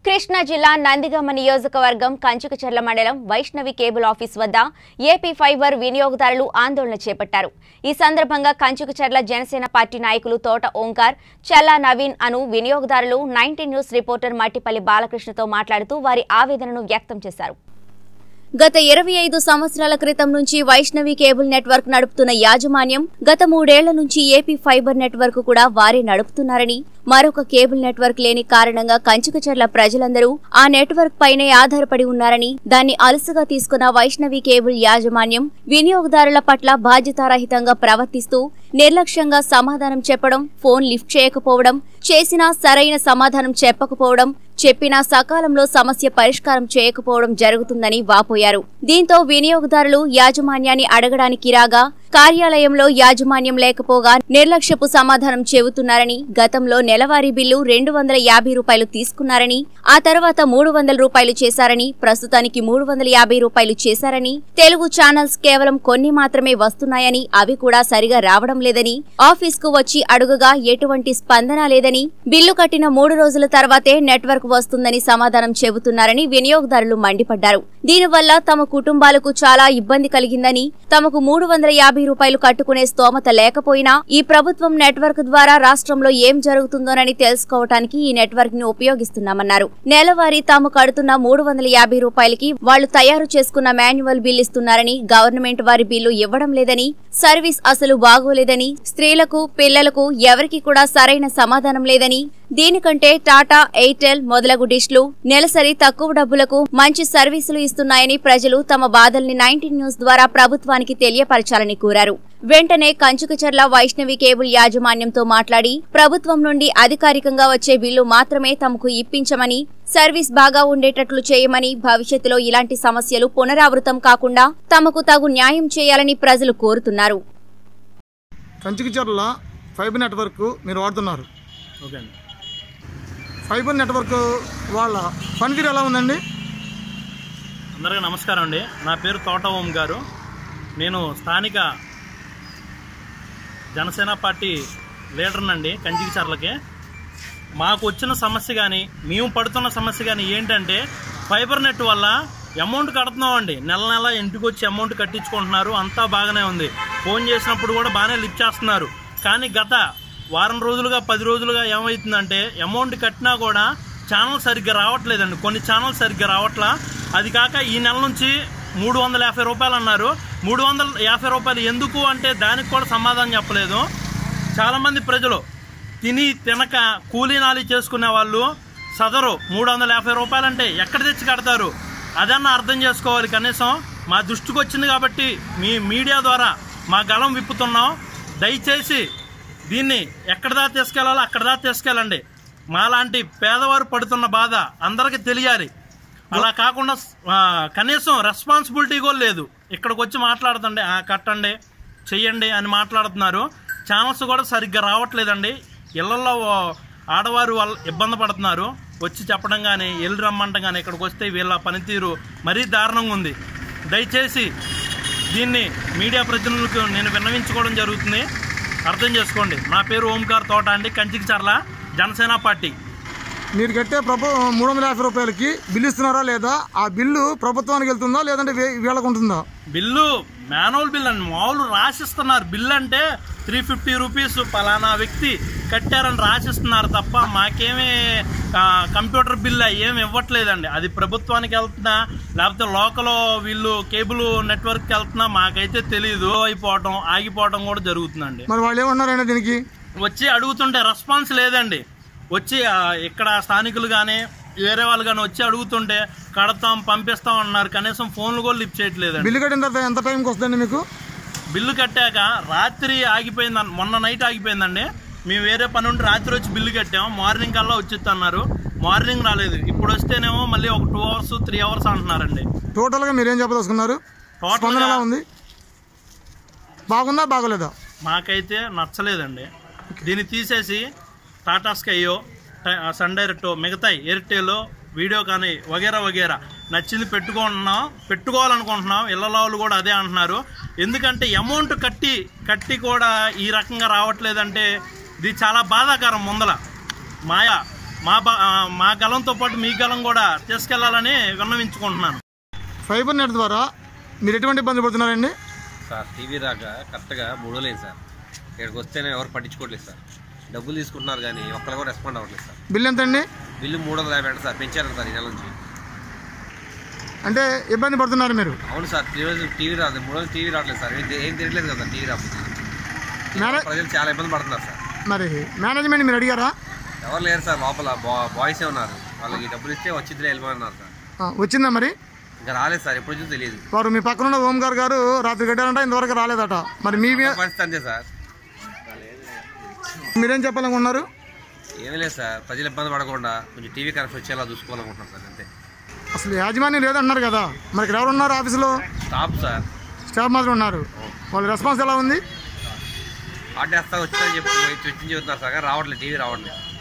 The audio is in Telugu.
కృష్ణా జిల్లా నందిగామ నియోజకవర్గం కంచుకచర్ల మండలం వైష్ణవి కేబుల్ ఆఫీస్ వద్ద ఏపీ ఫైబర్ వినియోగదారులు ఆందోళన చేపట్టారు ఈ సందర్భంగా కంచుకచర్ల జనసేన పార్టీ నాయకులు తోట ఓంకార్ చల్లా నవీన్ అను వినియోగదారులు నైన్టీ న్యూస్ రిపోర్టర్ మట్టిపల్లి బాలకృష్ణతో మాట్లాడుతూ వారి ఆవేదనను వ్యక్తం చేశారు గత ఇరవై ఐదు సంవత్సరాల క్రితం నుంచి వైష్ణవి కేబుల్ నెట్వర్క్ నడుపుతున్న యాజమాన్యం గత మూడేళ్ల నుంచి ఏపీ ఫైబర్ నెట్వర్క్ కూడా వారే నడుపుతున్నారని మరొక కేబుల్ నెట్వర్క్ లేని కారణంగా కంచుకచర్ల ప్రజలందరూ ఆ నెట్వర్క్ పైనే ఆధారపడి ఉన్నారని దాన్ని అలసుగా తీసుకున్న వైష్ణవి కేబుల్ యాజమాన్యం వినియోగదారుల పట్ల బాధ్యతారహితంగా ప్రవర్తిస్తూ నిర్లక్ష్యంగా సమాధానం చెప్పడం ఫోన్ లిఫ్ట్ చేయకపోవడం చేసినా సరైన సమాధానం చెప్పకపోవడం చెప్పినా సకాలంలో సమస్య పరిష్కారం చేయకపోవడం జరుగుతుందని వాపోయారు దీంతో వినియోగదారులు యాజమాన్యాన్ని అడగడానికి రాగా కార్యాలయంలో యాజమాన్యం లేకపోగా నిర్లక్ష్యపు సమాధానం చెబుతున్నారని గతంలో నెలవారీ బిల్లు రెండు వందల యాభై రూపాయలు తీసుకున్నారని ఆ తర్వాత మూడు వందల రూపాయలు చేశారని ప్రస్తుతానికి మూడు వందల యాభై రూపాయలు చేశారని తెలుగు ఛానల్స్ కేవలం కొన్ని మాత్రమే వస్తున్నాయని అవి కూడా సరిగా రావడం లేదని ఆఫీస్ కు వచ్చి అడుగగా ఎటువంటి స్పందన లేదని బిల్లు కట్టిన మూడు రోజుల తర్వాతే నెట్వర్క్ వస్తుందని సమాధానం చెబుతున్నారని వినియోగదారులు మండిపడ్డారు దీనివల్ల తమ కుటుంబాలకు చాలా ఇబ్బంది కలిగిందని తమకు మూడు వందల యాభై రూపాయలు కట్టుకునే స్తోమత లేకపోయినా ఈ ప్రభుత్వం నెట్వర్క్ ద్వారా రాష్ట్రంలో ఏం జరుగుతుందోనని తెలుసుకోవటానికి ఈ నెట్వర్క్ ని ఉపయోగిస్తున్నామన్నారు నెలవారీ తాము కడుతున్న మూడు వందల యాభై రూపాయలకి వాళ్లు తయారు చేసుకున్న మాన్యువల్ బిల్ ఇస్తున్నారని గవర్నమెంట్ వారి బిల్లు ఇవ్వడం లేదని సర్వీస్ అసలు బాగోలేదని స్త్రీలకు పిల్లలకు ఎవరికి కూడా సరైన సమాధానం లేదని దీనికంటే టాటా ఎయిర్టెల్ మొదలగు డిష్లు నెలసరి తక్కువ డబ్బులకు మంచి సర్వీసులు ఇస్తున్నాయని ప్రజలు తమ బాధల్ని నైన్టీన్ న్యూస్ ద్వారా ప్రభుత్వానికి తెలియపరచాలని కోరారు వెంటనే కంచుకచర్ల వైష్ణవి కేబుల్ యాజమాన్యంతో మాట్లాడి ప్రభుత్వం నుండి అధికారికంగా వచ్చే బిల్లు మాత్రమే తమకు ఇప్పించమని సర్వీస్ బాగా ఉండేటట్లు చేయమని భవిష్యత్తులో ఇలాంటి సమస్యలు పునరావృతం కాకుండా తమకు తగు న్యాయం చేయాలని ప్రజలు కోరుతున్నారు కంచికిచర్ల ఫైబర్ నెట్వర్క్ మీరు వాడుతున్నారు ఓకే అండి ఫైబర్ నెట్వర్క్ వాళ్ళ పనితీరు ఎలా ఉందండి అందరికీ నమస్కారం అండి నా పేరు తోట ఓం గారు నేను స్థానిక జనసేన పార్టీ లీడర్నండి కంచికిచర్లకి మాకు వచ్చిన సమస్య కానీ మేము పడుతున్న సమస్య కానీ ఏంటంటే ఫైబర్ నెట్ వల్ల అమౌంట్ కడుతున్నామండి నెల నెల ఇంటికి వచ్చి అమౌంట్ కట్టించుకుంటున్నారు అంతా బాగానే ఉంది ఫోన్ చేసినప్పుడు కూడా బాగానే లిఫ్ట్ చేస్తున్నారు కానీ గత వారం రోజులుగా పది రోజులుగా ఏమవుతుందంటే అమౌంట్ కట్టినా కూడా ఛానల్ సరిగ్గా రావట్లేదండి కొన్ని ఛానల్ సరిగ్గా రావట్లా అది కాక ఈ నెల నుంచి మూడు వందల యాభై రూపాయలు అన్నారు మూడు వందల యాభై రూపాయలు ఎందుకు అంటే దానికి కూడా సమాధానం చెప్పలేదు చాలామంది ప్రజలు తిని తినక కూలీ నాలి చేసుకునే వాళ్ళు సదరు మూడు వందల యాభై రూపాయలు అంటే ఎక్కడ తెచ్చి కడతారు అదన్నా అర్థం చేసుకోవాలి కనీసం మా దృష్టికి వచ్చింది కాబట్టి మీ మీడియా ద్వారా మా గలం విప్పుతున్నాం దయచేసి దీన్ని ఎక్కడ దా తీసుకెళ్లాలో అక్కడ దా తీసుకెళ్ళండి మాలాంటి పేదవారు పడుతున్న బాధ అందరికీ తెలియాలి అలా కాకుండా ఆ, కనీసం రెస్పాన్సిబిలిటీ కూడా లేదు ఇక్కడికి వచ్చి మాట్లాడుతుండే "ఆ, కట్టండి చెయ్యండి అని మాట్లాడుతున్నారు ఛానల్స్ కూడా సరిగ్గా రావట్లేదండి ఇళ్లలో ఆడవారు వాళ్ళు ఇబ్బంది పడుతున్నారు వచ్చి చెప్పడం కానీ వెళ్ళి రమ్మంటం కానీ ఇక్కడికి వస్తే వీళ్ళ పనితీరు మరీ దారుణంగా ఉంది దయచేసి దీన్ని మీడియా ప్రతినిధులకు నేను విన్నవించుకోవడం జరుగుతుంది అర్థం చేసుకోండి నా పేరు ఓంకార్ తోట అండి కంచికి చర్ల జనసేన పార్టీ మీరు కట్టే ప్రభు మూడు వందల యాభై రూపాయలకి బిల్లు ఇస్తున్నారా లేదా ఆ బిల్లు ప్రభుత్వానికి వెళ్తుందా లేదంటే వే- వీళ్ళకు ఉంటుందా బిల్లు మాన్యువల్ బిల్ అండి మామూలు రాసిస్తున్నారు బిల్ అంటే త్రీ ఫిఫ్టీ రూపీస్ పలానా వ్యక్తి కట్టారని రాసిస్తున్నారు తప్ప మాకేమీ ఆ, కంప్యూటర్ బిల్ ఏమి ఇవ్వట్లేదండి అది ప్రభుత్వానికి వెళ్తున్నా లేకపోతే లోకల్ వీళ్ళు కేబుల్ నెట్వర్క్కి వెళ్తున్నా మాకైతే తెలియదు అయిపోవటం ఆగిపోవటం కూడా జరుగుతుందండి మరి వాళ్ళు ఏమన్నారండి దీనికి వచ్చి అడుగుతుంటే రెస్పాన్స్ లేదండి వచ్చి ఆ, ఇక్కడ స్థానికులు కానీ వేరే వాళ్ళు కానీ వచ్చి అడుగుతుంటే కడతాం పంపిస్తాం అన్నారు కనీసం ఫోన్లు కూడా లిఫ్ట్ చేయట్లేదండి బిల్లు కట్టిన తర్వాత ఎంత టైంకి వస్తుందండి మీకు బిల్లు కట్టాక రాత్రి ఆగిపోయింది అన్న- మొన్న నైట్ ఆగిపోయిందండి మేము వేరే పని ఉండి రాత్రి వచ్చి బిల్లు కట్టాము మార్నింగ్ కల్లా వచ్చిద్ది అన్నారు మార్నింగ్ రాలేదు ఇప్పుడు వస్తేనేమో మళ్ళీ ఒక టూ అవర్స్ త్రీ అవర్స్ అంటున్నారండి టోటల్గా మీరు ఏం చెప్పదలుచుకున్నారు Total స్పందన గా- ఎలా ఉంది బాగుందా బాగోలేదా మాకైతే నచ్చలేదండి దీన్ని తీసేసి టాటా స్కైయో ట- సన్ డైరెక్ట్ మిగతాయి ఎయిర్టెల్ వీడియో కానీ వగేరా వగేరా నచ్చింది పెట్టుకుంటున్నాం పెట్టుకోవాలనుకుంటున్నాం ఇళ్ళలో వాళ్ళు కూడా అదే అంటున్నారు ఎందుకంటే అమౌంట్ కట్టి కట్టి కూడా ఈ రకంగా రావట్లేదంటే ఇది చాలా బాధాకరం ముందల మాయ మా బ- ఆ, మా గలంతో పాటు మీ గలం కూడా తీసుకెళ్లాలని విన్నవించుకుంటున్నాను ఫైబర్ నెట్ ద్వారా మీరు ఎటువంటి ఇబ్బంది పడుతున్నారండి సార్ టీవీ రాక కరెక్ట్గా మూడో లేదు సార్ ఇక్కడికి వస్తేనే ఎవరు పట్టించుకోవట్లేదు సార్ డబ్బులు తీసుకుంటున్నారు కానీ ఒక్కరు కూడా రెస్పాండ్ అవ్వట్లేదు సార్ బిల్ ఎంత అండి బిల్లు మూడు వందల యాభై అంట సార్ పెంచారు సార్ ఈ నెల నుంచి అంటే ఇబ్బంది పడుతున్నారు మీరు అవును సార్ టీవీ టీవీ రాదు మూడు రోజులు టీవీ రావట్లేదు సార్ ఏం ఏం తిరగలేదు కదా టీవీ రాకపోతే మేనే- ప్రజలు చాలా ఇబ్బంది పడుతున్నారు సార్ మరి మేనేజ్మెంట్ మీరు అడిగారా ఎవరు లేరు సార్ లోపల బా- బాయ్సే ఉన్నారు వాళ్ళకి డబ్బులు ఇస్తే వచ్చిద్దిలే వెళ్ళిపోతున్నారు సార్ ఆ, వచ్చిందా మరి ఇంకా రాలేదు సార్ ఎప్పుడు వచ్చిందో తెలియదు వారు మీ పక్కన ఉన్న ఓంకార్ గారు రాత్రి కట్టారంట ఇంతవరకు రాలేదట మరి మీ మీ- పరిస్థితి అంతే సార్ మీరేం చెప్పాలనుకున్నారు ఏమీ లేదు సార్ ప్రజలు ఇబ్బంది పడకుండా కొంచెం టీవీ కనెక్షన్ వచ్చేలా చూసుకోవాలనుకుంటున్నాం సార్ అంతే అసలు యాజమాన్యం లేదన్నారు కదా మరి ఇక్కడ ఎవరు ఉన్నారు ఆఫీసులో స్టాప్ సార్ స్టాఫ్ మాత్రం ఉన్నారు వాళ్ళ రెస్పాన్స్ ఎలా ఉంది ఆర్డర్ వేస్తా వచ్చిందని చెప్పి వచ్చి చెబుతున్నారు సార్ కానీ రావట్లేదు టీవీ రావట్లేదు